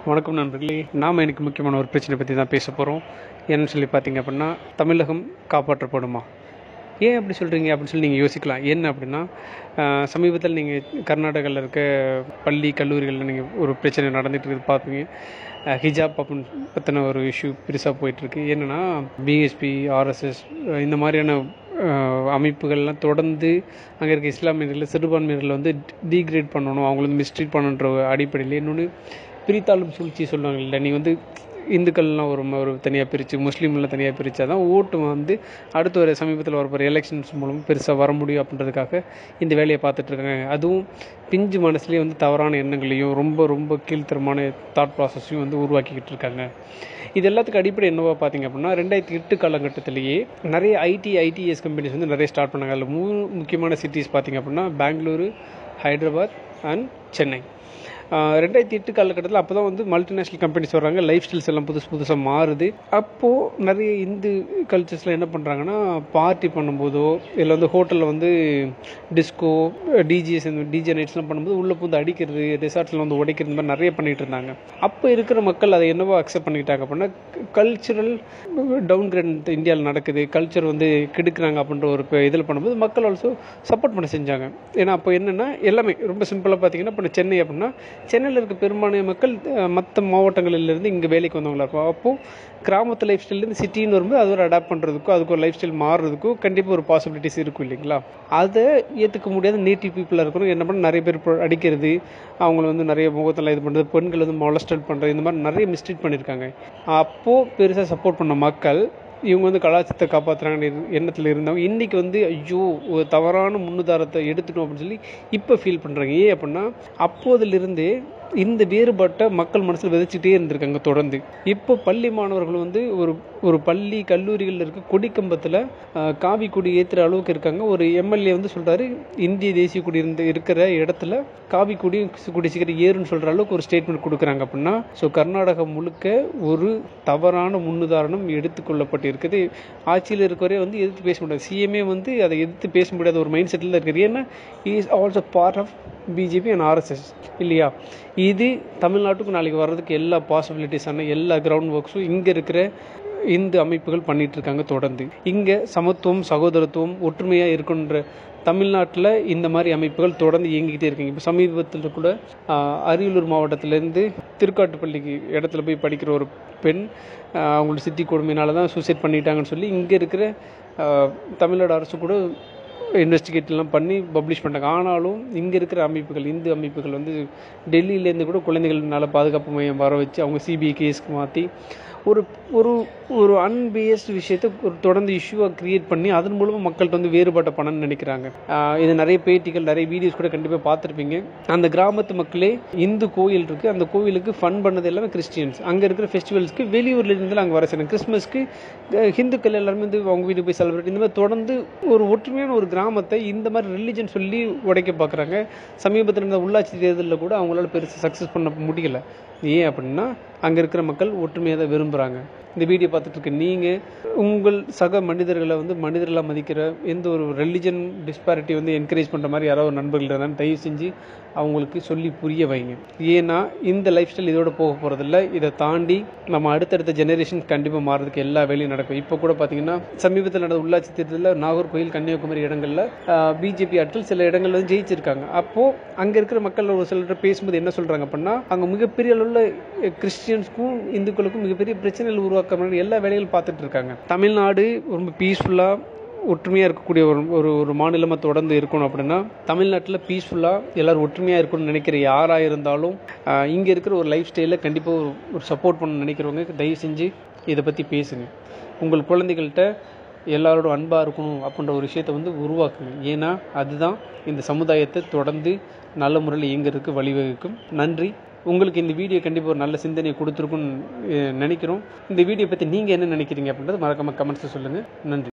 வணக்கம் நண்பர்களே நாம் எனக்கு முக்கியமான ஒரு பிரச்சனை பற்றி தான் பேச போகிறோம் என்னன்னு சொல்லி பார்த்தீங்க அப்படின்னா தமிழகம் காப்பாற்றப்படுமா ஏன் அப்படி சொல்கிறீங்க அப்படின்னு சொல்லி நீங்கள் யோசிக்கலாம் என்ன அப்படின்னா ஆஹ், சமீபத்தில் நீங்கள் கர்நாடகாவில் இருக்க பள்ளி கல்லூரிகளில் நீங்கள் ஒரு பிரச்சனை நடந்துட்டு இருக்குது பார்ப்பீங்க ஆஹ், ஹிஜாப் அப்படின்னு பற்றின ஒரு இஷ்யூ பெருசாக போயிட்டுருக்கு என்னென்னா பிஎஸ்பி ஆர்எஸ்எஸ் இந்த மாதிரியான ஆஹ், அமைப்புகள்லாம் தொடர்ந்து அங்கே இருக்க இஸ்லாமியர்களை சிறுபான்மையர்களை வந்து டீக்ரேட் பண்ணணும் அவங்கள வந்து மிஸ்ட்ரீட் பண்ணணுன்ற அடிப்படையில் இன்னொன்று பிரித்தாளும் சூழ்ச்சி சொல்லுவாங்க இல்லை நீ வந்து இந்துக்கள்லாம் ஒரு ம- ஒரு தனியாக பிரித்து முஸ்லீம்லாம் தனியாக பிரித்தா தான் ஓட்டு வந்து அடுத்த ஒரு சமீபத்தில் வரப்போகிற எலெக்ஷன்ஸ் மூலம் பெருசாக வர முடியும் அப்படின்றதுக்காக இந்த வேலையை பார்த்துட்டு இருக்காங்க அதுவும் பிஞ்சு மனசுலேயே வந்து தவறான எண்ணங்களையும் ரொம்ப ரொம்ப கீழ்த்தரமான தாட் ப்ராசஸையும் வந்து உருவாக்கிக்கிட்டு இருக்காங்க இது எல்லாத்துக்கு அடிப்படை என்னவா பார்த்தீங்க அப்படின்னா ரெண்டாயிரத்தி எட்டு காலகட்டத்திலேயே நிறைய ஐடி ஐடிஎஸ் கம்பெனிஸ் வந்து நிறைய ஸ்டார்ட் பண்ணாங்க அதில் மூணு முக்கியமான சிட்டிஸ் பார்த்தீங்க அப்படின்னா பெங்களூரு ஹைதராபாத் அண்ட் சென்னை ஆஹ் ரெண்டாயிரத்தி எட்டு காலகட்டத்தில் அப்போ தான் வந்து மல்டிநேஷ்னல் கம்பெனிஸ் வர்றாங்க லைஃப் ஸ்டைல்ஸ் எல்லாம் புதுசு புதுசாக மாறுது அப்போது நிறைய இந்து கல்ச்சர்ஸில் என்ன பண்ணுறாங்கன்னா பார்ட்டி பண்ணும்போதோ இல்லை வந்து ஹோட்டலில் வந்து டிஸ்கோ டிஜிஎஸ் இந்த டிஜே நைட்ஸ்லாம் பண்ணும்போது உள்ளே புந்து அடிக்கிறது ரிசார்ட்ஸில் வந்து உடைக்கிறது இந்த மாதிரி நிறைய பண்ணிட்டு இருந்தாங்க அப்போ இருக்கிற மக்கள் அதை என்னவோ அக்செப்ட் பண்ணிக்கிட்டாங்க அப்படின்னா கல்ச்சுரல் டவுன் கிரேட் இந்தியாவில் நடக்குது கல்ச்சர் வந்து கெடுக்குறாங்க அப்படின்ற ஒரு இதில் பண்ணும்போது மக்கள் ஆல்சோ சப்போர்ட் பண்ண செஞ்சாங்க ஏன்னா அப்போ என்னென்னா எல்லாமே ரொம்ப சிம்பிளாக பார்த்தீங்கன்னா இப்போ சென்னை அப்படின்னா சென்னையில் இருக்க பெரும்பான்மை மக்கள் மற்ற மாவட்டங்களிலிருந்து இங்கே வேலைக்கு வந்தவங்களா இருக்கும் அப்போது கிராமத்து லைஃப் ஸ்டைல்லேருந்து சிட்டின்னு வரும்போது அது ஒரு அடாப்ட் பண்ணுறதுக்கும் அதுக்கு ஒரு லைஃப் ஸ்டைல் மாறுறதுக்கும் கண்டிப்பாக ஒரு பாசிபிலிட்டிஸ் இருக்கும் இல்லைங்களா அதை ஏற்றுக்க முடியாத நேட்டிவ் பீப்புளாக இருக்கணும் என்ன பண்ண நிறைய பேர் இப்போ அடிக்கிறது அவங்கள வந்து நிறைய முகத்தில் இது பண்ணுறது பெண்கள் வந்து மொலஸ்டட் பண்ணுறது இந்த மாதிரி நிறைய மிஸ்ட்ரீட் பண்ணியிருக்காங்க அப்போது பெருசாக சப்போர்ட் பண்ண மக்கள் இவங்க வந்து கலாச்சாரத்தை காப்பாற்றுறாங்கன்னு எண்ணத்தில் இருந்தவங்க இன்றைக்கி வந்து ஐயோ ஒரு தவறான முன்னுதாரத்தை எடுத்துட்டோம் அப்படின்னு சொல்லி இப்போ ஃபீல் பண்ணுறாங்க ஏன் அப்படின்னா அப்போதிலிருந்தே இந்த வேறுபாட்டை மக்கள் மனசில் விதைச்சிட்டே இருந்திருக்காங்க தொடர்ந்து இப்போ பள்ளி மாணவர்கள் வந்து ஒரு ஒரு பள்ளி கல்லூரிகளில் இருக்க கொடிக்கம்பத்தில் ஆஹ், காவி கொடி ஏற்றுற அளவுக்கு இருக்காங்க ஒரு எம்எல்ஏ வந்து சொல்கிறாரு இந்திய தேசிய கொடி இருந்த இருக்கிற இடத்துல காவி கொடி கொடி சீக்கிரம் ஏறுன்னு சொல்கிற அளவுக்கு ஒரு ஸ்டேட்மெண்ட் கொடுக்குறாங்க அப்படின்னா ஸோ கர்நாடகம் முழுக்க ஒரு தவறான முன்னுதாரணம் எடுத்துக்கொள்ளப்பட்டிருக்குது ஆட்சியில் இருக்கவரே வந்து எதிர்த்து பேச முடியாது சிஎம்ஏ வந்து அதை எதிர்த்து பேச முடியாத ஒரு மைண்ட் செட்டில் தான் இருக்குது ஏன்னா is also part of BJP and RSS இல்லையா இது தமிழ்நாட்டுக்கு நாளைக்கு வர்றதுக்கு எல்லா பாசிபிலிட்டிஸான எல்லா கிரவுண்ட் ஒர்க்ஸும் இங்கே இருக்கிற இந்து அமைப்புகள் பண்ணிட்டு இருக்காங்க தொடர்ந்து இங்கே சமத்துவம் சகோதரத்துவம் ஒற்றுமையாக இருக்குன்ற தமிழ்நாட்டில் இந்த மாதிரி அமைப்புகள் தொடர்ந்து இயங்கிக்கிட்டே இருக்காங்க இப்போ சமீபத்தில் கூட ஆஹ், அரியலூர் மாவட்டத்திலேருந்து திருக்காட்டுப்பள்ளிக்கு இடத்துல போய் படிக்கிற ஒரு பெண் ஆஹ், அவங்களோட சித்தி கொடுமையினால தான் சூசைட் பண்ணிட்டாங்கன்னு சொல்லி இங்கே இருக்கிற ஆஹ், தமிழ்நாடு அரசு கூட இன்வெஸ்டிகேட்லாம் பண்ணி பப்ளிஷ் பண்ணிட்டாங்க ஆனாலும் இங்கே இருக்கிற அமைப்புகள் இந்து அமைப்புகள் வந்து டெல்லியிலேருந்து கூட குழந்தைகள் நல பாதுகாப்பு மையம் வர வச்சு அவங்க சிபிஐ கேஸ்க்கு மாற்றி ஒரு ஒரு ஒரு அன்பேஸ்ட் விஷயத்தை ஒரு தொடர்ந்து இஷ்யூவாக கிரியேட் பண்ணி அதன் மூலமாக மக்கள்கிட்ட வந்து வேறுபட்ட பணம்னு நினைக்கிறாங்க ஆஹ் இது நிறைய பேட்டிகள் நிறைய வீடியோஸ் கூட கண்டிப்பாக பார்த்துருப்பீங்க அந்த கிராமத்து மக்களே இந்து கோயில் இருக்குது அந்த கோயிலுக்கு ஃபன் பண்ணது எல்லாமே கிறிஸ்டியன்ஸ் அங்கே இருக்கிற ஃபெஸ்டிவல்ஸ்க்கு வெளியூர்ல இருந்து அங்கே வர செய்யணும் கிறிஸ்மஸ்க்கு அஹ் ஹிந்துக்கள் எல்லாருமே வந்து அவங்க வீட்டுக்கு போய் செலிப்ரேட் இந்த மாதிரி தொடர்ந்து ஒரு ஒற்றுமையான ஒரு கிராமத்தை இந்த மாதிரி ரிலிஜன் சொல்லி உடைக்க பார்க்குறாங்க சமீபத்தில் இருந்த உள்ளாட்சி தேர்தலில் கூட அவங்களால பெருசு சக்ஸஸ் பண்ண முடியல ஏன் அப்படின்னா அங்கே இருக்கிற மக்கள் ஒற்றுமையாக தான் விரும்புகிறாங்க இந்த வீடியோ பார்த்துட்டு இருக்க நீங்கள் உங்கள் சக மனிதர்களை வந்து மனிதர்களாக மதிக்கிற எந்த ஒரு ரிலிஜன் டிஸ்பாரிட்டி வந்து என்கரேஜ் பண்ணுற மாதிரி யாராவது நண்பர்கள் இருந்தாலும் தயவு செஞ்சு அவங்களுக்கு சொல்லி புரிய வைங்க ஏன்னா இந்த லைஃப் ஸ்டைல் இதோட போக போகிறதில்ல இதை தாண்டி நம்ம அடுத்தடுத்த ஜெனரேஷன் கண்டிப்பாக மாறதுக்கு எல்லா வேலையும் நடக்கும் இப்போ கூட பார்த்தீங்கன்னா சமீபத்தில் நடந்த உள்ளாட்சி தேர்தலில் நாகர்கோயில் கன்னியாகுமரி இடங்களில் பிஜேபி ஆட்கள் சில இடங்கள்ல வந்து ஜெயிச்சிருக்காங்க அப்போது அங்கே இருக்கிற மக்கள் ஒரு சிலர் பேசும்போது என்ன சொல்கிறாங்க அப்படின்னா அங்கே மிகப்பெரிய அளவில் கிறிஸ்டியன்ஸ்க்கும் இந்துக்களுக்கும் மிகப்பெரிய பிரச்சனைகள் உருவாக்க மாதிரி எல்லா வேலைகளும் பார்த்துட்டு இருக்காங்க தமிழ்நாடு ரொம்ப பீஸ்ஃபுல்லாக ஒற்றுமையாக இருக்கக்கூடிய ஒரு ஒரு ஒரு மாநிலமாக தொடர்ந்து இருக்கணும் அப்படின்னா தமிழ்நாட்டில் பீஸ்ஃபுல்லாக எல்லோரும் ஒற்றுமையாக இருக்கணும்னு நினைக்கிற யாராக இருந்தாலும் இங்கே இருக்கிற ஒரு லைஃப் ஸ்டைலில் கண்டிப்பாக ஒரு ஒரு சப்போர்ட் பண்ண நினைக்கிறவங்க தயவு செஞ்சு இதை பற்றி பேசுங்க உங்கள் குழந்தைகள்கிட்ட எல்லாரோட அன்பாக இருக்கணும் அப்படின்ற ஒரு விஷயத்தை வந்து உருவாக்குங்க ஏன்னா அதுதான் இந்த சமுதாயத்தை தொடர்ந்து நல்ல முறையில் இயங்குறதுக்கு வழிவகுக்கும் நன்றி உங்களுக்கு இந்த வீடியோ கண்டிப்பாக ஒரு நல்ல சிந்தனையை கொடுத்துருக்குன்னு அஹ், நினைக்கிறோம் இந்த வீடியோ பற்றி நீங்கள் என்ன நினைக்கிறீங்க அப்படின்றது மறக்காமல் கமெண்ட்ஸில் சொல்லுங்கள் நன்றி